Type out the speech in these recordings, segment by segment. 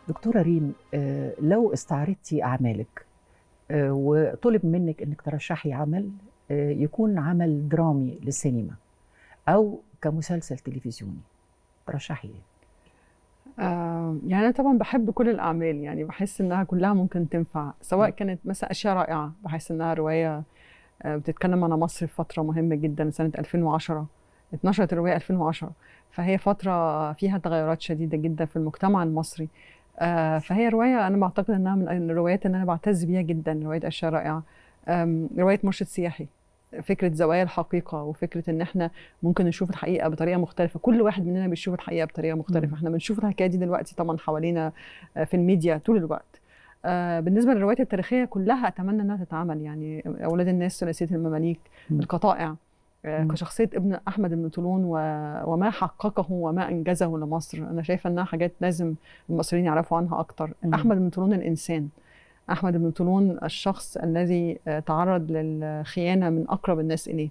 دكتورة ريم آه، لو استعرضتي أعمالك آه، وطلب منك أنك ترشحي عمل آه، يكون عمل درامي للسينما أو كمسلسل تلفزيوني ترشحي إيه؟ آه يعني أنا طبعا بحب كل الأعمال يعني بحس إنها كلها ممكن تنفع سواء كانت مثلا أشياء رائعة بحس إنها رواية آه بتتكلم عن مصر في فترة مهمة جدا سنة 2010 اتنشرت الرواية 2010 فهي فترة فيها تغيرات شديدة جدا في المجتمع المصري آه فهي رواية أنا بعتقد إنها من الروايات اللي أنا بعتز بيها جدا رواية أشياء رائعة آم، رواية مرشد سياحي فكرة زوايا الحقيقة وفكرة إن إحنا ممكن نشوف الحقيقة بطريقة مختلفة كل واحد مننا بيشوف الحقيقة بطريقة مختلفة مم. إحنا بنشوف الحكاية دي دلوقتي طبعا حوالينا آه، في الميديا طول الوقت آه، بالنسبة للروايات التاريخية كلها أتمنى إنها تتعمل يعني أولاد الناس ثلاثية المماليك مم. القطائع آه، مم. كشخصية ابن أحمد بن طولون و- وما حققه وما أنجزه لمصر أنا شايفة إنها حاجات لازم المصريين يعرفوا عنها أكتر مم. أحمد بن طولون الإنسان أحمد بن طولون الشخص الذي آه، تعرض للخيانة من أقرب الناس إليه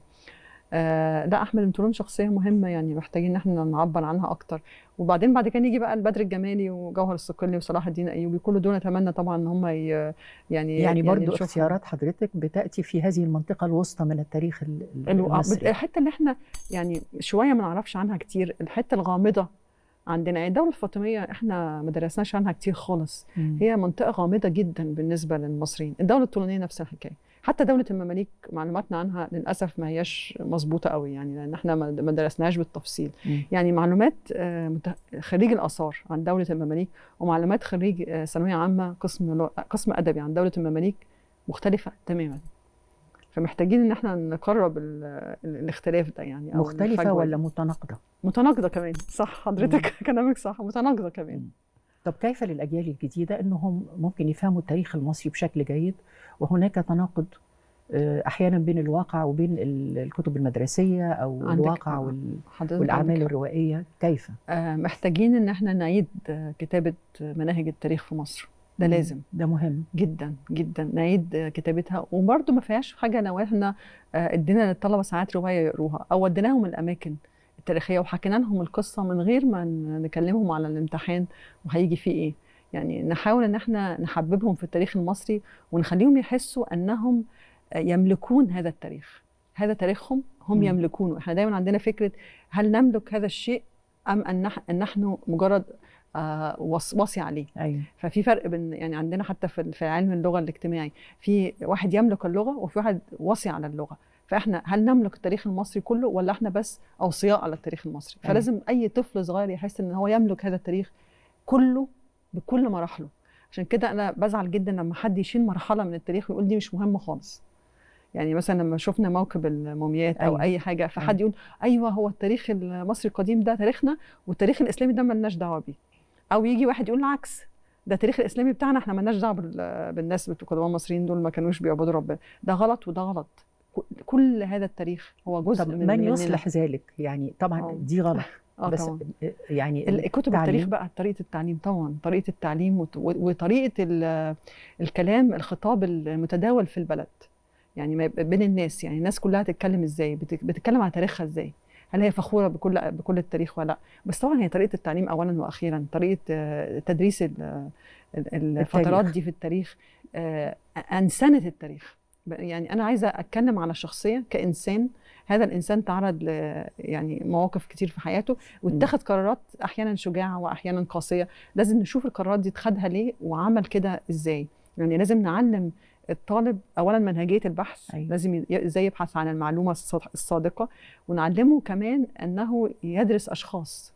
آه لا احمد بن طولون شخصيه مهمه يعني محتاجين ان احنا نعبر عنها اكتر وبعدين بعد كده يجي بقى البدر الجمالي وجوهر الصقلي وصلاح الدين الايوبي كل دول نتمنى طبعا ان هم ي- يعني يعني برضو نشوفهم. اختيارات حضرتك بتأتي في هذه المنطقة الوسطى من التاريخ ال- ال- الو- المصري الحته اللي احنا يعني شويه ما نعرفش عنها كتير الحته الغامضه عندنا يعني الدوله الفاطميه احنا ما درسناش عنها كتير خالص مم. هي منطقه غامضه جدا بالنسبه للمصريين الدوله الطولونيه نفس الحكايه حتى دوله المماليك معلوماتنا عنها للاسف ما هياش مظبوطه قوي يعني لان احنا ما ما درسناهاش بالتفصيل مم. يعني معلومات آه، مت- خريج الاثار عن دوله المماليك ومعلومات خريج آه، ثانويه عامه قسم لغ- قسم ادبي عن دوله المماليك مختلفه تماما فمحتاجين ان احنا نقرب ال- ال- الاختلاف ده يعني أو مختلفة الفجوة ولا دي. متناقضة متناقضه كمان صح حضرتك كلامك صح متناقضه كمان مم. طب كيف للأجيال الجديدة أنهم ممكن يفهموا التاريخ المصري بشكل جيد وهناك تناقض آه، أحيانا بين الواقع وبين ال- الكتب المدرسية أو عندك الواقع حق. وال- حضرتك والأعمال عندك حق. الروائية كيف؟ آه، محتاجين ان احنا نعيد آه، كتابه مناهج التاريخ في مصر ده مم. لازم ده مهم جدا جدا نعيد آه، كتابتها وبرده ما فيهاش حاجه لو احنا آه، ادينا للطلبه ساعات روايه يقروها او وديناهم الاماكن التاريخيه وحكينا لهم القصه من غير ما ن- نكلمهم على الامتحان وهيجي فيه ايه يعني نحاول ان احنا نحببهم في التاريخ المصري ونخليهم يحسوا انهم آه، يملكون هذا التاريخ هذا تاريخهم هم مم. يملكونه احنا دايما عندنا فكره هل نملك هذا الشيء ام ان نح- أن نحن مجرد آه، وص- وصي عليه أيوة ففي فرق بين يعني عندنا حتى في في علم اللغه الاجتماعي في واحد يملك اللغه وفي واحد وصي على اللغه فاحنا هل نملك التاريخ المصري كله ولا احنا بس اوصياء على التاريخ المصري أيوة. فلازم اي طفل صغير يحس ان هو يملك هذا التاريخ كله بكل مراحله عشان كده انا بزعل جدا لما حد يشيل مرحله من التاريخ ويقول دي مش مهمه خالص يعني مثلا لما شفنا موكب الموميات او أيوة. اي حاجه فحد يقول ايوه هو التاريخ المصري القديم ده تاريخنا والتاريخ الاسلامي ده ملناش دعوه بيه او يجي واحد يقول العكس ده التاريخ الاسلامي بتاعنا احنا مالناش دعوه بال- بالناس بتوع القدماء المصريين دول ما كانوش بيعبدوا ربنا ده غلط وده غلط ك- كل هذا التاريخ هو جزء طب من من مننا. يصلح ذلك يعني طبعا آه. دي غلط اه بس طبعا يعني ال- كتب التاريخ التعليم- بقى طريقه التعليم طبعا طريقه التعليم وت- و- وطريقه ال- الكلام الخطاب المتداول في البلد يعني ما يبقى بين الناس يعني الناس كلها تتكلم ازاي بت- بتتكلم عن تاريخها ازاي هل هي فخوره بكل بكل التاريخ ولا لا بس طبعا هي طريقه التعليم اولا واخيرا طريقه آه، تدريس ال- ال- الفترات التاريخ. دي في التاريخ آه، انسنه التاريخ ب- يعني انا عايزه اتكلم على الشخصيه كانسان هذا الانسان تعرض ل يعني مواقف كتير في حياته واتخذ قرارات احيانا شجاعه واحيانا قاسيه لازم نشوف القرارات دي اتخذها ليه وعمل كده ازاي يعني لازم نعلم الطالب اولا منهجيه البحث أيوة. لازم ي- ازاي يبحث عن المعلومه الصاد- الصادقه ونعلمه كمان انه يدرس اشخاص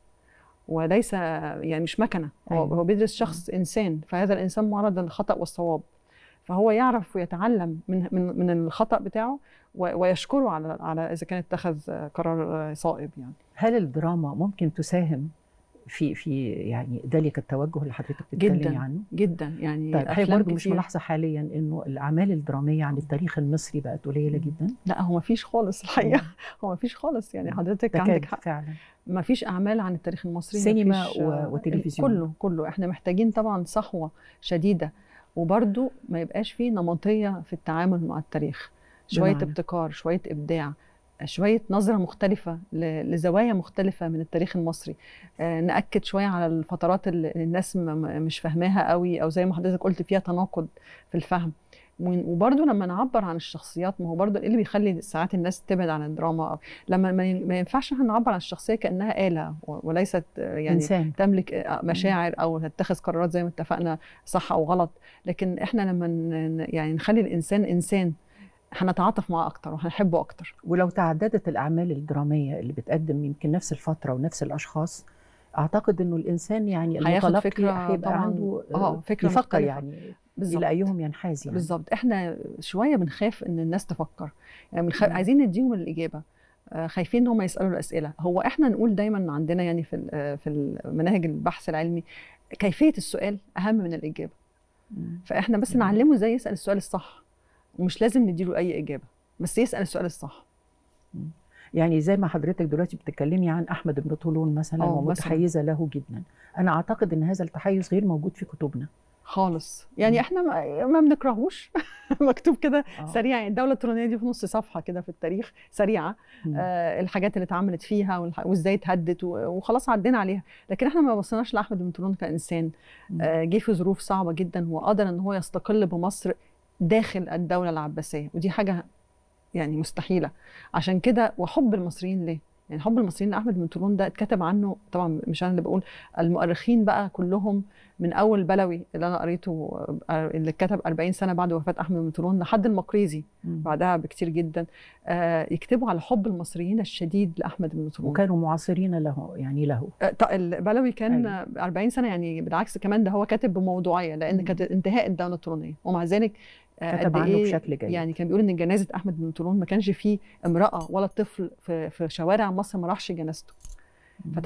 وليس يعني مش مكنه هو, أيوة. هو بيدرس شخص انسان فهذا الانسان معرض للخطا والصواب فهو يعرف ويتعلم من من من الخطا بتاعه و- ويشكره على على اذا كان اتخذ قرار صائب يعني هل الدراما ممكن تساهم في في يعني ذلك التوجه اللي حضرتك بتتكلمي جدا. عنه؟ جدا يعني طيب هي أفلام برضه مش كتير. ملاحظه حاليا انه الاعمال الدراميه عن التاريخ المصري بقت قليله مم. جدا لا هو ما فيش خالص الحقيقه هو ما فيش خالص يعني حضرتك تكاد عندك حق فعلا ما فيش اعمال عن التاريخ المصري سينما مفيش، و- آه، وتلفزيون. كله كله احنا محتاجين طبعا صحوه شديده وبرده ما يبقاش فيه نمطيه في التعامل مع التاريخ شويه بمعنى؟ ابتكار شويه ابداع شويه نظره مختلفه ل- لزوايا مختلفه من التاريخ المصري آه، ناكد شويه على الفترات اللي الناس م- م- مش فاهماها قوي او زي ما حضرتك قلت فيها تناقض في الفهم ون- وبرضه لما نعبر عن الشخصيات ما هو برضه ايه اللي بيخلي ساعات الناس تبعد عن الدراما أو لما ما ين- ما ينفعش احنا نعبر عن الشخصيه كانها آلة و- وليست آه، يعني انسان تملك آه، مشاعر او تتخذ قرارات زي ما اتفقنا صح او غلط لكن احنا لما ن- يعني نخلي الانسان انسان هنتعاطف معاه اكتر وهنحبه اكتر ولو تعددت الاعمال الدراميه اللي بتقدم يمكن نفس الفتره ونفس الاشخاص اعتقد انه الانسان يعني هياخد المتلقي فكرة هيبقى طبعاً. عنده آه، فكرة يفكر مختلفة. يعني بالظبط الى ايهم ينحاز يعني بالظبط احنا شويه بنخاف ان الناس تفكر يعني بنخ... مم. عايزين نديهم الاجابه آه، خايفين ان هم يسالوا الاسئله هو احنا نقول دايما عندنا يعني في ال- آه، في مناهج البحث العلمي كيفيه السؤال اهم من الاجابه مم. فاحنا بس مم. نعلمه ازاي يسال السؤال الصح ومش لازم نديله اي اجابه بس يسال السؤال الصح يعني زي ما حضرتك دلوقتي بتتكلمي عن احمد بن طولون مثلا آه، مثلاً. ومتحيزه له جدا انا اعتقد ان هذا التحيز غير موجود في كتبنا خالص يعني مم. احنا ما, ما بنكرهوش مكتوب كده آه. سريع يعني الدوله الترونيه دي في نص صفحه كده في التاريخ سريعه مم. آه الحاجات اللي اتعملت فيها والح- وازاي اتهدت و- وخلاص عدينا عليها لكن احنا ما بصيناش لاحمد بن طولون كانسان مم. آه جه في ظروف صعبه جدا وقدر ان هو يستقل بمصر داخل الدوله العباسيه ودي حاجه يعني مستحيله عشان كده وحب المصريين ليه يعني حب المصريين لاحمد بن طولون ده اتكتب عنه طبعا مش انا اللي بقول المؤرخين بقى كلهم من اول بلوي اللي انا قريته آه، اللي اتكتب 40 سنه بعد وفاه احمد بن طولون لحد المقريزي مم. بعدها بكتير جدا آه، يكتبوا على حب المصريين الشديد لاحمد بن طولون وكانوا معاصرين له يعني له آه، ط- البلوي كان أيوة. آه، 40 سنه يعني بالعكس كمان ده هو كاتب بموضوعيه لان مم. كانت انتهاء الدوله الطولونيه ومع ذلك آه، كتب قد عنه إيه بشكل جيد يعني كان بيقول ان جنازه احمد بن طولون ما كانش فيه امراه ولا طفل في في شوارع مصر ما راحش جنازته مم.